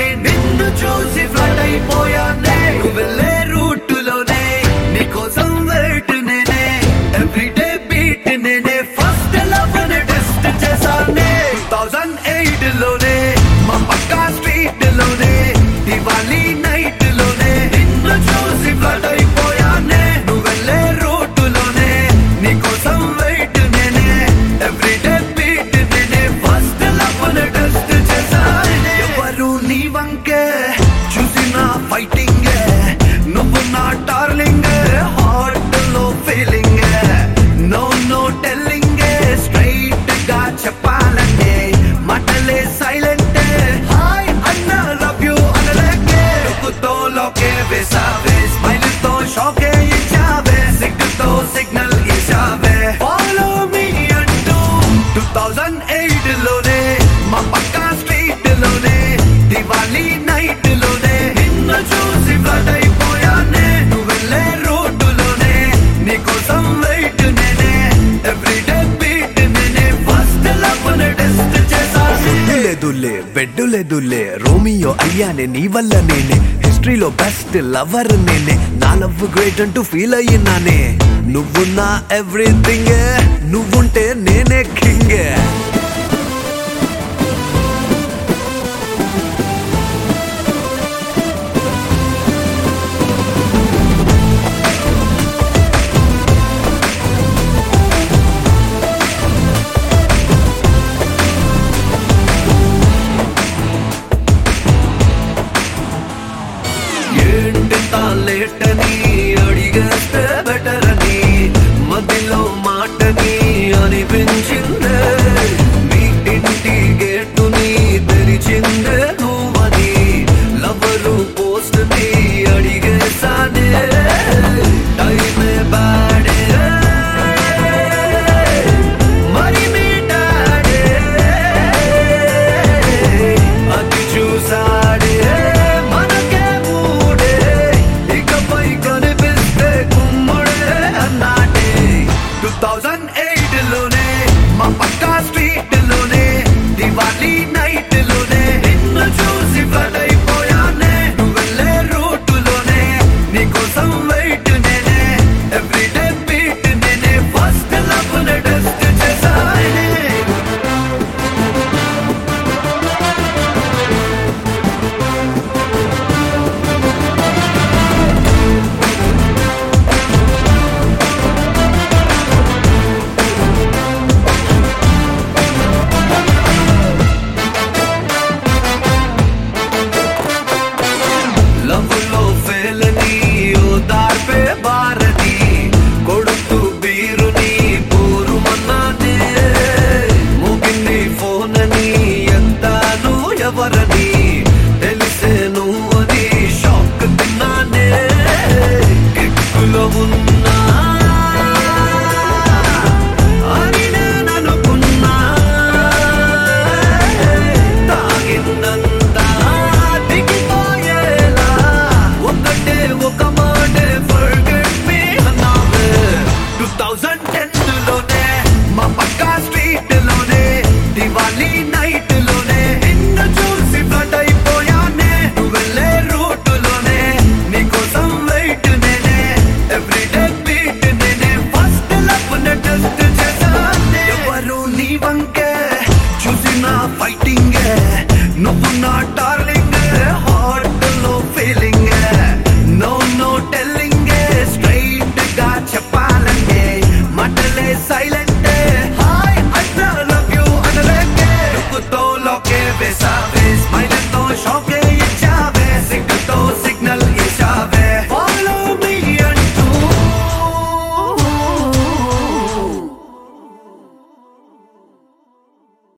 అయిపోయానే నిన్ను చూసి ఫ్లడ్ అయిపోయానే నువ్వు వెళ్ళే రూటులోనే నీకోసం వెయిట్ నేనే ఎవ్రీడే బీట్ నేనే ఫస్ట్ లవ్ టెస్ట్ చేశానే థౌజండ్ ఎయిట్ లోనే మా పక్కా స్ట్రీట్ లోనే దివాళీ నైట్ లోనే నిన్ను చూసి ఫ్లడ్ అయిపోయానే నువ్వు వెళ్ళే రూటులోనే నీకోసం వెయిట్ నేనే ఎవ్రీడే బీట్ నేనే ఫస్ట్ లవ్ టెస్ట్ చేశానే ఎవరు నీ వంకే చూసిన ఫైటింగ్ నువ్వు నా డార్లింగ్ హార్ట్ లో feeling no no telling straight గా చెప్పాలంటే మాటలే సైలెంట్ హాయ్ అన్న లవ్ యూ అనలేకే తో లోకే వేసావే స్మైల్ తో షోకే ఇచ్చావే సిగ్గుతో సిగ్నల్ ఇచ్చావే ఫాలో మీ అంటూ టూ థౌజండ్ ఎయిట్ లోనే మా పక్కా స్ట్రీట్ లోనే దివాళీ నైట్ లోనే నిన్ను చూసి ఫ్లడ్ అయిపోయానే నువ్వు వెళ్ళే రోడ్డులోనే నీకోసం వెయిట్ నేనే ఎవ్రీడే బీట్ నేనే ఫస్ట్ లవ్ టెస్ట్ చేశాను లేదులే బెడ్ లేదులే రోమియో అయ్యానే నీ వల్ల నేనే హిస్టరీలో బెస్ట్ లవర్ నేనే నా లవ్ గ్రేట్ అంటూ ఫీల్ అయ్యినానే నువ్వు నా ఎవ్రీథింగ్ నువ్వుంటే నేనే కింగ్ ఏంటింత లేటని అడిగేస్తే బెటర్ అని మధ్యలో మాటని అనిపించిందే మీ ఇంటి గేటుని తెరిచిందే నువ్వని లవరు పోస్ట్ ని అడిగేసానే టైమే బాడే మరి మీ డాడే అది చూసాడే మనకే మూడే ఇకపై కనిపిస్తే కుమ్ముడే అన్నాడే టూ థౌజండ్ ఎయిట్ లోనే మా పక్కా స్ట్రీట్ లోనే దివాళీ నైట్ లోనే నిన్ను చూసి ఫ్లడ్ అయిపోయానే నువ్వు వెళ్ళే రూటులోనే నీకోసం వెయిట్ నేనే ఎవ్రీడే బీట్ నేనే ఫస్ట్ లవ్ టెస్ట్ చేశానే లవ్లో ఫెలని ఓ దార్పే భారతి కొడుతూ బీరుని పోరు మన్నానే ముగింది ఫోన్ అని ఎంతాను ఎవరని తెలిసే నువ్వని షాక్ తిన్నానే కిక్కులో ఉన్నా అని నేను అనుకున్నా తాగిందంతా దిగిపోయేలా ఒకటే ఒక మాటే ఫర్గెట్ మీ అన్నావే టూ థౌజండ్ టెన్ లోనే మా పక్కా స్ట్రీట్ లోనే దివాళీ నైట్ లోనే నిన్ను చూసి ఫ్లడ్ అయిపోయానే నువ్వు వెళ్ళే రూటులోనే నీకోసం వెయిట్ నేనే ఎవ్రీడే బీట్ నేనే ఫస్ట్ లవ్ టెస్ట్ చేశానే ఎవరు నీ వంకే చూసిన ఫైటింగ్ నువ్వు నా